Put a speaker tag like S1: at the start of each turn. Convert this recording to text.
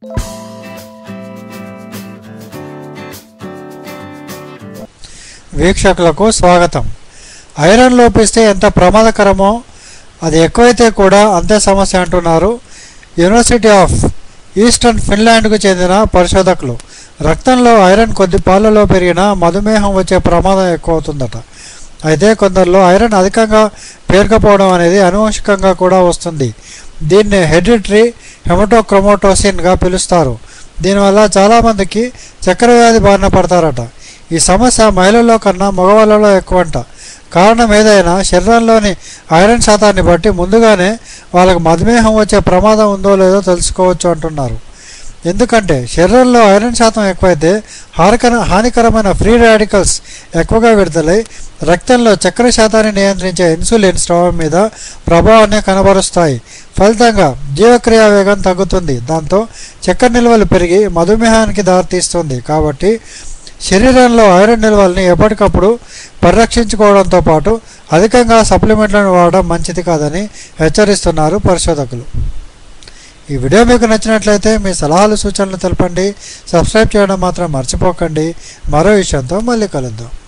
S1: వీక్షకులకు స్వాగతం ఐరన్ లోపిస్తే ఎంత ప్రమాదకరమో అది ఎక్కువైతే కూడా అంతే సమస్య అంటున్నారు యూనివర్సిటీ ఆఫ్ ఈస్టర్న్ ఫిన్లాండ్కు చెందిన పరిశోధకులు రక్తంలో ఐరన్ కొద్ది పాలలో పెరిగిన మధుమేహం వచ్చే ప్రమాదం ఎక్కువ అవుతుందట అయితే కొందరిలో ఐరన్ అధికంగా పేరుకపోవడం అనేది అనువంశికంగా కూడా వస్తుంది దీన్ని హెరిడిటరీ హెమటోక్రొమోటోసిన్గా పిలుస్తారు దీనివల్ల చాలామందికి చక్కెర వ్యాధి బారిన పడతారట ఈ సమస్య మహిళల్లో కన్నా మగవాళ్ళలో ఎక్కువంట కారణం ఏదైనా శరీరంలోని ఐరన్ శాతాన్ని బట్టి ముందుగానే వాళ్ళకి మధుమేహం వచ్చే ప్రమాదం ఉందో లేదో తెలుసుకోవచ్చు అంటున్నారు ఎందుకంటే శరీరంలో ఐరన్ శాతం ఎక్కువైతే హానికర హానికరమైన ఫ్రీ రాడికల్స్ ఎక్కువగా విడుదలై రక్తంలో చక్కెర శాతాన్ని నియంత్రించే ఇన్సులిన్ స్రావం మీద ప్రభావాన్ని కనబరుస్తాయి ఫలితంగా జీవక్రియ వేగం తగ్గుతుంది దాంతో చక్కెర నిల్వలు పెరిగి మధుమేహానికి దారితీస్తుంది కాబట్టి శరీరంలో ఐరన్ నిల్వల్ని ఎప్పటికప్పుడు పరిరక్షించుకోవడంతో పాటు అధికంగా సప్లిమెంట్లను వాడడం మంచిది కాదని హెచ్చరిస్తున్నారు పరిశోధకులు ఈ వీడియో మీకు నచ్చినట్లయితే మీ సలహాలు సూచనలు తెలపండి సబ్స్క్రైబ్ చేయడం మాత్రం మర్చిపోకండి మరో విషయంతో మళ్ళీ కలుద్దాం